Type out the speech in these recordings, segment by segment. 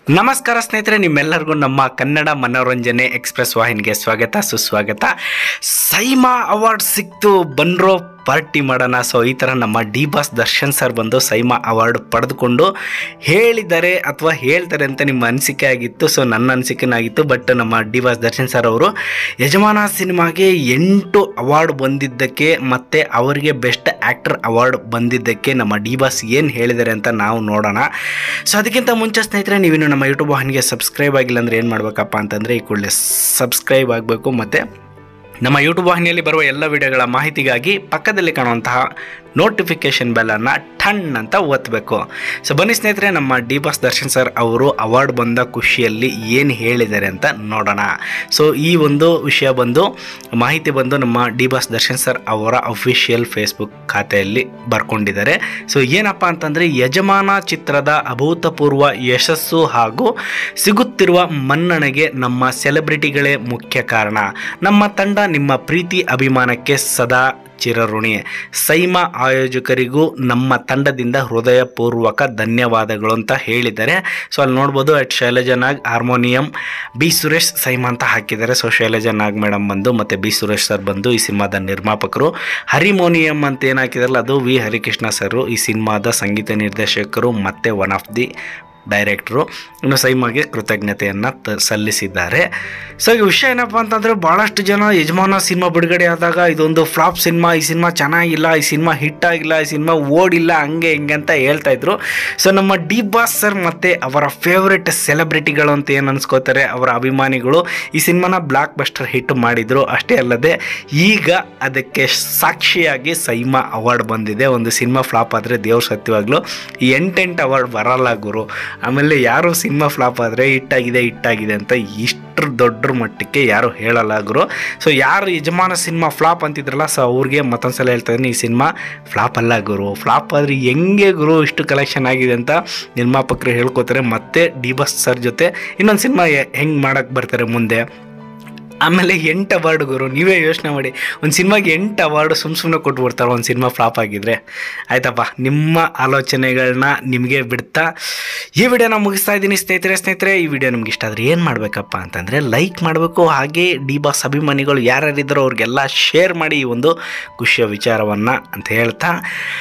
ನಮಸ್ಕಾರ ಸ್ನೇಹಿತರೆ ನಿಮ್ಮೆಲ್ಲರಿಗೂ ನಮ್ಮ ಕನ್ನಡ ಮನೋರಂಜನೆ ಎಕ್ಸ್ಪ್ರೆಸ್ ವಾಹಿನಿಗೆ ಸ್ವಾಗತ ಸುಸ್ವಾಗತ ಸೈಮಾ ಅವಾರ್ಡ್ ಸಿಕ್ತು ಬನ್ರೋ ಪಾರ್ಟಿ ಮಾಡೋಣ ಸೊ ಈ ಥರ ನಮ್ಮ ಡಿ ಬಾಸ್ ದರ್ಶನ್ ಸರ್ ಬಂದು ಸೈಮಾ ಅವಾರ್ಡ್ ಪಡೆದುಕೊಂಡು ಹೇಳಿದ್ದಾರೆ ಅಥವಾ ಹೇಳ್ತಾರೆ ಅಂತ ನಿಮ್ಮ ಅನಿಸಿಕೆ ಆಗಿತ್ತು ಸೊ ನನ್ನ ಅನಿಸಿಕೆನಾಗಿತ್ತು ಬಟ್ ನಮ್ಮ ಡಿ ಬಾಸ್ ದರ್ಶನ್ ಸರ್ ಅವರು ಯಜಮಾನ ಸಿನಿಮಾಗೆ ಎಂಟು ಅವಾರ್ಡ್ ಬಂದಿದ್ದಕ್ಕೆ ಮತ್ತು ಅವರಿಗೆ ಬೆಸ್ಟ್ ಆ್ಯಕ್ಟರ್ ಅವಾರ್ಡ್ ಬಂದಿದ್ದಕ್ಕೆ ನಮ್ಮ ಡಿ ಬಾಸ್ ಏನು ಹೇಳಿದ್ದಾರೆ ಅಂತ ನಾವು ನೋಡೋಣ ಸೊ ಅದಕ್ಕಿಂತ ಮುಂಚೆ ಸ್ನೇಹಿತರೆ ನೀವಿನ್ನು ನಮ್ಮ ಯೂಟ್ಯೂಬ್ ವಾಹಿನಿಗೆ ಸಬ್ಸ್ಕ್ರೈಬ್ ಆಗಿಲ್ಲ ಅಂದರೆ ಏನು ಮಾಡಬೇಕಪ್ಪ ಅಂತಂದರೆ ಈ ಕೂಡಲೇ ಸಬ್ಸ್ಕ್ರೈಬ್ ಆಗಬೇಕು ಮತ್ತು ನಮ್ಮ ಯೂಟ್ಯೂಬ್ ವಾಹಿನಿಯಲ್ಲಿ ಬರುವ ಎಲ್ಲ ವಿಡಿಯೋಗಳ ಮಾಹಿತಿಗಾಗಿ ಪಕ್ಕದಲ್ಲಿ ಕಾಣುವಂತಹ ನೋಟಿಫಿಕೇಷನ್ ಬೆಲ್ಲನ್ನು ಟಣ್ ಅಂತ ಒತ್ತಬೇಕು ಸೊ ಬನ್ನಿ ಸ್ನೇಹಿತರೆ ನಮ್ಮ ಡಿ ಬಾಸ್ ದರ್ಶನ್ ಸರ್ ಅವರು ಅವಾರ್ಡ್ ಬಂದ ಖುಷಿಯಲ್ಲಿ ಏನು ಹೇಳಿದ್ದಾರೆ ಅಂತ ನೋಡೋಣ ಸೊ ಈ ಒಂದು ವಿಷಯ ಬಂದು ಮಾಹಿತಿ ಬಂದು ನಮ್ಮ ಡಿ ಬಾಸ್ ದರ್ಶನ್ ಸರ್ ಅವರ ಅಫಿಷಿಯಲ್ ಫೇಸ್ಬುಕ್ ಖಾತೆಯಲ್ಲಿ ಬರ್ಕೊಂಡಿದ್ದಾರೆ ಸೊ ಏನಪ್ಪ ಅಂತಂದರೆ ಯಜಮಾನ ಚಿತ್ರದ ಅಭೂತಪೂರ್ವ ಯಶಸ್ಸು ಹಾಗೂ ಸಿಗುತ್ತಿರುವ ಮನ್ನಣೆಗೆ ನಮ್ಮ ಸೆಲೆಬ್ರಿಟಿಗಳೇ ಮುಖ್ಯ ಕಾರಣ ನಮ್ಮ ತಂಡ ನಿಮ್ಮ ಪ್ರೀತಿ ಅಭಿಮಾನಕ್ಕೆ ಸದಾ ಚಿರಋಣಿ ಸೈಮಾ ಆಯೋಜಕರಿಗೂ ನಮ್ಮ ತಂಡದಿಂದ ಹೃದಯಪೂರ್ವಕ ಧನ್ಯವಾದಗಳು ಅಂತ ಹೇಳಿದ್ದಾರೆ ಸೊ ಅಲ್ಲಿ ನೋಡ್ಬೋದು at Shailaja Nag harmonium B Suresh SIIMA ಅಂತ ಹಾಕಿದ್ದಾರೆ ಸೊ ಶೈಲಜಾ ನಾಗ್ ಮೇಡಮ್ ಬಂದು ಮತ್ತು ಬಿ ಸುರೇಶ್ ಸರ್ ಬಂದು ಈ ಸಿನಿಮಾದ ನಿರ್ಮಾಪಕರು ಹರಿಮೋನಿಯಂ ಅಂತ ಏನು ಹಾಕಿದಾರಲ್ಲ ಅದು ವಿ ಹರಿಕೃಷ್ಣ ಸರ್ ಈ ಸಿನಿಮಾದ ಸಂಗೀತ ನಿರ್ದೇಶಕರು ಮತ್ತು ಒನ್ ಆಫ್ ದಿ ಡೈರೆಕ್ಟ್ರು ಇನ್ನು ಸೈಮಾಗೆ ಕೃತಜ್ಞತೆಯನ್ನು ತ ಸಲ್ಲಿಸಿದ್ದಾರೆ ಸೊ ಈ ವಿಷಯ ಏನಪ್ಪ ಅಂತಂದರೆ ಭಾಳಷ್ಟು ಜನ ಯಜಮಾನ ಸಿನಿಮಾ ಬಿಡುಗಡೆ ಆದಾಗ ಇದೊಂದು ಫ್ಲಾಪ್ ಸಿನಿಮಾ ಈ ಸಿನಿಮಾ ಚೆನ್ನಾಗಿಲ್ಲ ಈ ಸಿನಿಮಾ ಹಿಟ್ ಆಗಿಲ್ಲ ಈ ಸಿನಿಮಾ ಓಡಿಲ್ಲ ಹಂಗೆ ಹಿಂಗೆ ಅಂತ ಹೇಳ್ತಾ ಇದ್ರು ಸೊ ನಮ್ಮ ಡಿ ಬಾಸ್ ಸರ್ ಮತ್ತು ಅವರ ಫೇವ್ರೆಟ್ ಸೆಲೆಬ್ರಿಟಿಗಳು ಅಂತ ಏನು ಅನ್ಸ್ಕೋತಾರೆ ಅವರ ಅಭಿಮಾನಿಗಳು ಈ ಸಿನಿಮಾನ ಬ್ಲಾಕ್ ಬಸ್ಟರ್ ಹಿಟ್ ಮಾಡಿದರು ಅಷ್ಟೇ ಅಲ್ಲದೆ ಈಗ ಅದಕ್ಕೆ ಸಾಕ್ಷಿಯಾಗಿ ಸೈಮಾ ಅವಾರ್ಡ್ ಬಂದಿದೆ ಒಂದು ಸಿನಿಮಾ ಫ್ಲಾಪ್ ಆದರೆ ದೇವ್ರ ಸತ್ಯವಾಗ್ಲೂ ಎಂಟೆಂಟು ಅವಾರ್ಡ್ ಬರಲ್ಲ ಗುರು ಆಮೇಲೆ ಯಾರು ಸಿನಿಮಾ ಫ್ಲಾಪ್ ಆದರೆ ಹಿಟ್ಟಾಗಿದೆ ಹಿಟ್ಟಾಗಿದೆ ಅಂತ ಇಷ್ಟರ ದೊಡ್ಡ ಮಟ್ಟಕ್ಕೆ ಯಾರು ಹೇಳಲ್ಲ ಗುರು ಸೊ ಯಾರು ಯಜಮಾನ ಸಿನಿಮಾ ಫ್ಲಾಪ್ ಅಂತಿದ್ರಲ್ಲ ಸೊ ಅವ್ರಿಗೆ ಮತ್ತೊಂದ್ಸಲ ಹೇಳ್ತಾ ಇದ್ದೀನಿ ಈ ಸಿನಿಮಾ ಫ್ಲಾಪ್ ಅಲ್ಲ ಗುರು ಫ್ಲಾಪ್ ಆದರೆ ಹೆಂಗೆ ಗುರು ಇಷ್ಟು ಕಲೆಕ್ಷನ್ ಆಗಿದೆ ಅಂತ ನಿರ್ಮಾಪಕರು ಹೇಳ್ಕೊತಾರೆ ಮತ್ತೆ ಡಿ ಬಸ್ ಸರ್ ಜೊತೆ ಇನ್ನೊಂದು ಸಿನಿಮಾ ಹೆಂಗೆ ಮಾಡೋಕ್ಕೆ ಬರ್ತಾರೆ ಮುಂದೆ ಆಮೇಲೆ ಎಂಟು ಅವಾರ್ಡ್ ಗುರು ನೀವೇ ಯೋಚನೆ ಮಾಡಿ ಒಂದು ಸಿನಿಮಾಗೆ ಎಂಟು ಅವಾರ್ಡ್ ಸುಮ್ಮ ಸುಮ್ಮನೆ ಕೊಟ್ಬಿಡ್ತಾರೆ ಒಂದು ಸಿನಿಮಾ ಫ್ಲಾಪ್ ಆಗಿದ್ರೆ ಆಯ್ತಪ್ಪ ನಿಮ್ಮ ಆಲೋಚನೆಗಳನ್ನ ನಿಮಗೆ ಬಿಡ್ತಾ ಈ ವಿಡಿಯೋನ ಮುಗಿಸ್ತಾ ಇದ್ದೀನಿ ಸ್ನೇಹಿತರೆ ಸ್ನೇಹಿತರೆ ಈ ವಿಡಿಯೋ ನಿಮ್ಗೆ ಇಷ್ಟ ಆದರೆ ಏನು ಮಾಡಬೇಕಪ್ಪ ಅಂತಂದರೆ ಲೈಕ್ ಮಾಡಬೇಕು ಹಾಗೆ ಡಿ ಬಾಸ್ ಅಭಿಮಾನಿಗಳು ಯಾರ್ಯಾರಿದ್ದಾರೋ ಅವ್ರಿಗೆಲ್ಲ ಶೇರ್ ಮಾಡಿ ಈ ಒಂದು ಖುಷಿಯ ವಿಚಾರವನ್ನು ಅಂತ ಹೇಳ್ತಾ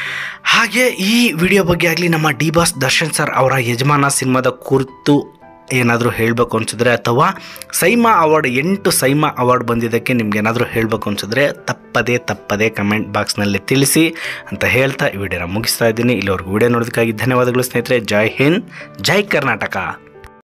ಹಾಗೆ ಈ ವಿಡಿಯೋ ಬಗ್ಗೆ ಆಗಲಿ ನಮ್ಮ ಡಿ ಬಾಸ್ ದರ್ಶನ್ ಸರ್ ಅವರ ಯಜಮಾನ ಸಿನಿಮಾದ ಕುರಿತು ಏನಾದರೂ ಹೇಳಬೇಕು ಅನಿಸಿದ್ರೆ ಅಥವಾ ಸೈಮಾ ಅವಾರ್ಡ್ ಎಂಟು ಸೈಮಾ ಅವಾರ್ಡ್ ಬಂದಿದ್ದಕ್ಕೆ ನಿಮ್ಗೆ ಏನಾದರೂ ಹೇಳಬೇಕು ಅನಿಸಿದ್ರೆ ತಪ್ಪದೇ ತಪ್ಪದೇ ಕಮೆಂಟ್ ಬಾಕ್ಸ್ನಲ್ಲಿ ತಿಳಿಸಿ ಅಂತ ಹೇಳ್ತಾ ಈ ವಿಡಿಯೋನ ಮುಗಿಸ್ತಾ ಇದ್ದೀನಿ ಇಲ್ಲಿವರೆಗೂ ವಿಡಿಯೋ ನೋಡೋದಕ್ಕಾಗಿ ಧನ್ಯವಾದಗಳು ಸ್ನೇಹಿತರೆ ಜೈ ಹಿಂದ್ ಜೈ ಕರ್ನಾಟಕ